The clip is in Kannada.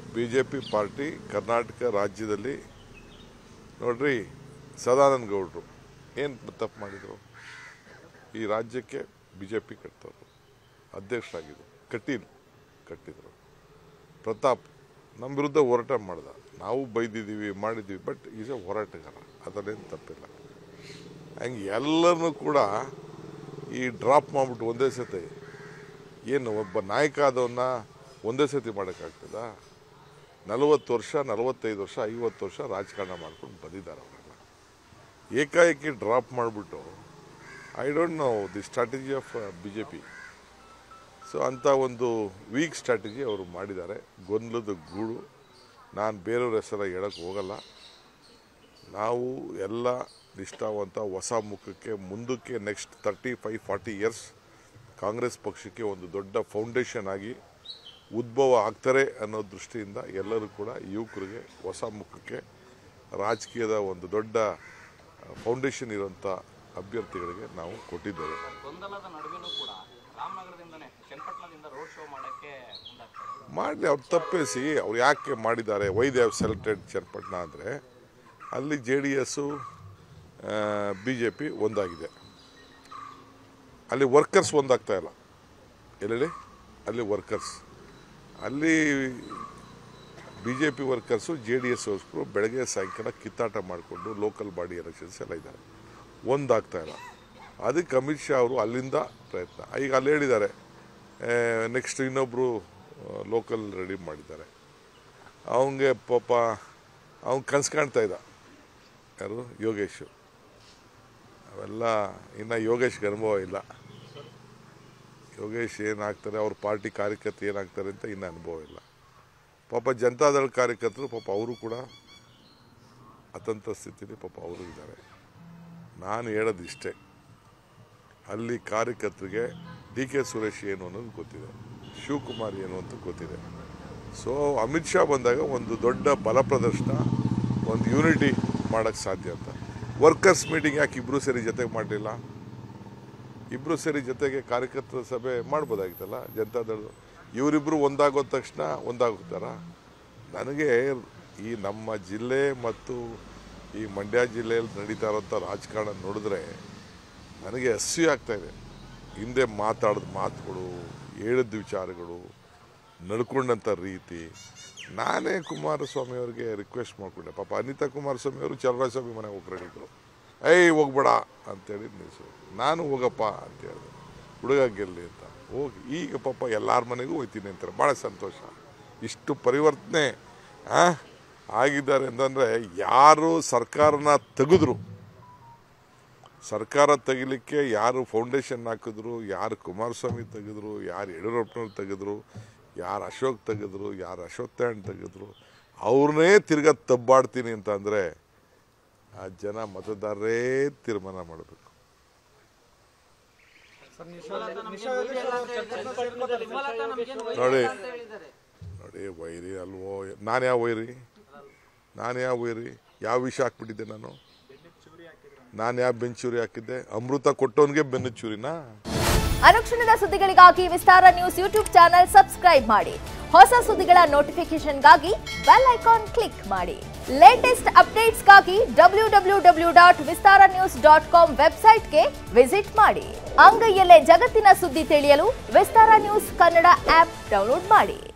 B J P party Karnataka ರಾಜ್ಯದಲ್ಲಿ ನೋಡ್ರಿ ಸದಾನಂದ ಗೌಡರು ಏನು ತಪ್ಪು ಮಾಡಿದರು ಈ ರಾಜ್ಯಕ್ಕೆ ಬಿ ಜೆ ಪಿ ಕಟ್ತವ್ರು ಅಧ್ಯಕ್ಷರಾಗಿದ್ದರು ಕಟೀಲ್ ಕಟ್ಟಿದರು ಪ್ರತಾಪ್ ನಮ್ಮ ವಿರುದ್ಧ ಹೋರಾಟ ಮಾಡ್ದ ನಾವು ಬೈದಿದ್ದೀವಿ ಮಾಡಿದ್ದೀವಿ ಬಟ್ ಈಸ್ ಎ ಹೋರಾಟಗಾರ ಅದರಲ್ಲೇನು ತಪ್ಪಿಲ್ಲ ಹಂಗೆ ಎಲ್ಲರನ್ನೂ ಕೂಡ ಈ ಡ್ರಾಪ್ ಮಾಡಿಬಿಟ್ಟು ಒಂದೇ ಸತಿ ಏನು ಒಬ್ಬ ನಾಯಕ ಆದವನ್ನ ಒಂದೇ ಸತಿ ಮಾಡೋಕ್ಕಾಗ್ತದ ನಲವತ್ತು ವರ್ಷ ನಲವತ್ತೈದು ವರ್ಷ ಐವತ್ತು ವರ್ಷ ರಾಜಕಾರಣ ಮಾಡ್ಕೊಂಡು ಬಂದಿದ್ದಾರೆ ಅವರೆಲ್ಲ ಏಕಾಏಕಿ ಡ್ರಾಪ್ ಮಾಡಿಬಿಟ್ಟು I don't know the strategy of B J P so ಅಂಥ ಒಂದು ವೀಕ್ ಸ್ಟ್ರಾಟಜಿ ಅವರು ಮಾಡಿದ್ದಾರೆ ಗೊಂದಲದ ಗೂಡು ನಾನು ಬೇರೆಯವ್ರ ಹೆಸರ ಹೇಳಕ್ಕೆ ಹೋಗಲ್ಲ ನಾವು ಎಲ್ಲ ನಿಷ್ಠಾವಂತ ಹೊಸ ಮುಖಕ್ಕೆ ಮುಂದಕ್ಕೆ next thirty five forty years Congress ಪಕ್ಷಕ್ಕೆ ಒಂದು ದೊಡ್ಡ ಫೌಂಡೇಶನ್ ಆಗಿ ಉದ್ಭವ ಆಗ್ತಾರೆ ಅನ್ನೋ ದೃಷ್ಟಿಯಿಂದ ಎಲ್ಲರೂ ಕೂಡ ಯುವಕರಿಗೆ ಹೊಸ ಮುಖಕ್ಕೆ ರಾಜಕೀಯದ ಒಂದು ದೊಡ್ಡ ಫೌಂಡೇಶನ್ ಇರುವಂಥ ಅಭ್ಯರ್ಥಿಗಳಿಗೆ ನಾವು ಕೊಟ್ಟಿದ್ದೇವೆ ಗೊಂದಲದ ನಡುವೆನೂ ಕೂಡ ರಾಮನಗರದಿಂದನೇ ಚನ್ನಪಟ್ಟಣದಿಂದ ರೋಡ್ ಶೋ ಮಾಡಕ್ಕೆ ಮುಂದಾಗ್ತಾರೆ ಮಾಡಲಿ ಅವ್ರು ತಪ್ಪಿಸಿ ಅವ್ರು ಯಾಕೆ ಮಾಡಿದ್ದಾರೆ why they have selected Channapatna ಅಂದರೆ ಅಲ್ಲಿ J D S B J P ಒಂದಾಗಿದೆ ಅಲ್ಲಿ ವರ್ಕರ್ಸ್ ಒಂದಾಗ್ತಾ ಇಲ್ಲ ಎಲ್ಲೆಲ್ಲಿ ಅಲ್ಲಿ ವರ್ಕರ್ಸ್ ಅಲ್ಲಿ B J P workers J D S worker ಬೆಳಗ್ಗೆ ಸಾಯಂಕಾಲ ಕಿತ್ತಾಟ ಮಾಡಿಕೊಂಡು ಲೋಕಲ್ ಬಾಡಿ ಎಲೆಕ್ಷನ್ಸ್ ಎಲ್ಲ ಇದ್ದಾರೆ ಒಂದಾಗ್ತಾ ಇಲ್ಲ ಅದಕ್ಕೆ ಅಮಿತ್ ಶಾ ಅವರು ಅಲ್ಲಿಂದ ಪ್ರಯತ್ನ ಈಗ ಅಲ್ಲಿ ಹೇಳಿದ್ದಾರೆ ನೆಕ್ಸ್ಟ್ ಇನ್ನೊಬ್ಬರು ಲೋಕಲ್ ರೆಡಿ ಮಾಡಿದ್ದಾರೆ ಅವನಿಗೆ ಪಾಪ ಅವ್ನು ಕನ್ಸು ಕಾಣ್ತಾ ಇದ್ದ ಯಾರು ಯೋಗೇಶು ಅವೆಲ್ಲ ಇನ್ನು ಯೋಗೇಶ್ಗೆ ಅನುಭವ ಇಲ್ಲ ಯೋಗೇಶ್ ಏನಾಗ್ತಾರೆ ಅವ್ರ ಪಾರ್ಟಿ ಕಾರ್ಯಕರ್ತರು ಏನಾಗ್ತಾರೆ ಅಂತ ಇನ್ನೂ ಅನುಭವ ಇಲ್ಲ ಪಾಪ ಜನತಾದಳ ಕಾರ್ಯಕರ್ತರು ಪಾಪ ಅವರು ಕೂಡ ಅತಂತ್ರ ಸ್ಥಿತಿಲಿ ಪಾಪ ಅವರು ಇದ್ದಾರೆ ನಾನು ಹೇಳೋದು ಇಷ್ಟೇ ಅಲ್ಲಿ ಕಾರ್ಯಕರ್ತರಿಗೆ ಡಿ ಕೆ ಸುರೇಶ್ ಏನು ಅನ್ನೋದು ಗೊತ್ತಿದೆ ಶಿವಕುಮಾರ್ ಏನು ಅಂತ ಗೊತ್ತಿದೆ ಸೊ ಅಮಿತ್ ಶಾ ಬಂದಾಗ ಒಂದು ದೊಡ್ಡ ಬಲ ಪ್ರದರ್ಶನ ಒಂದು ಯೂನಿಟಿ ಮಾಡೋಕ್ಕೆ ಸಾಧ್ಯ ಅಂತ ವರ್ಕರ್ಸ್ ಮೀಟಿಂಗ್ ಯಾಕೆ ಇಬ್ಬರು ಸೇರಿ ಜೊತೆಗೆ ಮಾಡಲಿಲ್ಲ ಇಬ್ಬರು ಸೇರಿ ಜೊತೆಗೆ ಕಾರ್ಯಕರ್ತರ ಸಭೆ ಮಾಡ್ಬೋದಾಗಿತ್ತಲ್ಲ ಜನತಾದಳ ಇವರಿಬ್ಬರು ಒಂದಾಗೋದ ತಕ್ಷಣ ಒಂದಾಗುತ್ತಾರ ನನಗೆ ಈ ನಮ್ಮ ಜಿಲ್ಲೆ ಮತ್ತು ಈ ಮಂಡ್ಯ ಜಿಲ್ಲೆಯಲ್ಲಿ ನಡೀತಾ ಇರೋಂಥ ರಾಜಕಾರಣ ನೋಡಿದ್ರೆ ನನಗೆ ಹಸಿ ಆಗ್ತಾ ಇದೆ ಹಿಂದೆ ಮಾತಾಡಿದ ಮಾತುಗಳು ಹೇಳಿದ ವಿಚಾರಗಳು ನಡ್ಕೊಂಡಂಥ ರೀತಿ ನಾನೇ ಕುಮಾರಸ್ವಾಮಿ ಅವ್ರಿಗೆ ರಿಕ್ವೆಸ್ಟ್ ಮಾಡ್ಕೊಂಡೆ ಪಾಪ ಅನಿತಾ ಕುಮಾರಸ್ವಾಮಿ ಅವರು ಚಲರಾಜಸ್ವಾಮಿ ಮನೆಗೆ ಹೋಗ್ಕೊಂಡಿದ್ರು ಏಯ್ ಹೋಗ್ಬೇಡ ಅಂತೇಳಿ ನಿಲ್ಸು ನಾನು ಹೋಗಪ್ಪ ಅಂತ ಹೇಳಿದೆ ಹುಡುಗ ಗೆಲ್ಲಿ ಅಂತ ಹೋಗಿ ಈಗ ಪಾಪ ಎಲ್ಲರ ಮನೆಗೂ ಹೋಗ್ತೀನಿ ಅಂತಾರೆ ಭಾಳ ಸಂತೋಷ ಇಷ್ಟು ಪರಿವರ್ತನೆ ಆ, ಆಗಿದ್ದಾರೆ ಅಂತಂದರೆ ಯಾರು ಸರ್ಕಾರನ ತೆಗೆದ್ರು ಸರ್ಕಾರ ತೆಗಿಲಿಕ್ಕೆ ಯಾರು ಫೌಂಡೇಶನ್ ಹಾಕಿದ್ರು ಯಾರು ಕುಮಾರಸ್ವಾಮಿ ತೆಗೆದ್ರು ಯಾರು ಯಡಿಯೂರಪ್ಪನವ್ರು ತೆಗೆದ್ರು ಯಾರು ಅಶೋಕ್ ತೆಗೆದ್ರು ಯಾರು ಅಶ್ವತ್ಥಾಯಣ್ ತೆಗೆದ್ರು ಅವ್ರನ್ನೇ ತಿರ್ಗಾ ತಬ್ಬಾಡ್ತೀನಿ ಅಂತ ಅಂದರೆ ಆ ಜನ ಮತದಾರರೇ ತೀರ್ಮಾನ ಮಾಡಬೇಕು ನೋಡಿ ನೋಡಿ ವೈರಿ ಅಲ್ವೋ ನಾನು ಯಾವ ವೈರಿ ನಾನು ಯಾವ ವೈರಿ ಯಾವ ವಿಷ ಹಾಕ್ಬಿಟ್ಟಿದ್ದೆ ನಾನು ನಾನು ಯಾವ ಬೆಂಚೂರಿ ಹಾಕಿದ್ದೆ ಅಮೃತ ಕೊಟ್ಟವನಿಗೆ ಬೆನ್ನು ಚೂರಿನಾ ಅನುಕ್ಷಣದ ಸುದ್ದಿಗಳಿಗಾಗಿ Vistara news YouTube channel subscribe ಮಾಡಿ ಹೊಸ ಸುದ್ದಿಗಳ ನೋಟಿಫಿಕೇಶನ್ಗಾಗಿ ಬೆಲ್ ಐಕಾನ್ ಕ್ಲಿಕ್ ಮಾಡಿ ಲೇಟೆಸ್ಟ್ ಅಪ್ಡೇಟ್ಸ್ಗಾಗಿ W W W dot Vistara news dot com ವೆಬ್ಸೈಟ್ಗೆ ವಿಸಿಟ್ ಮಾಡಿ ಅಂಗೈಯಲ್ಲೇ ಜಗತ್ತಿನ ಸುದ್ದಿ ತಿಳಿಯಲು Vistara news Kannada app download ಮಾಡಿ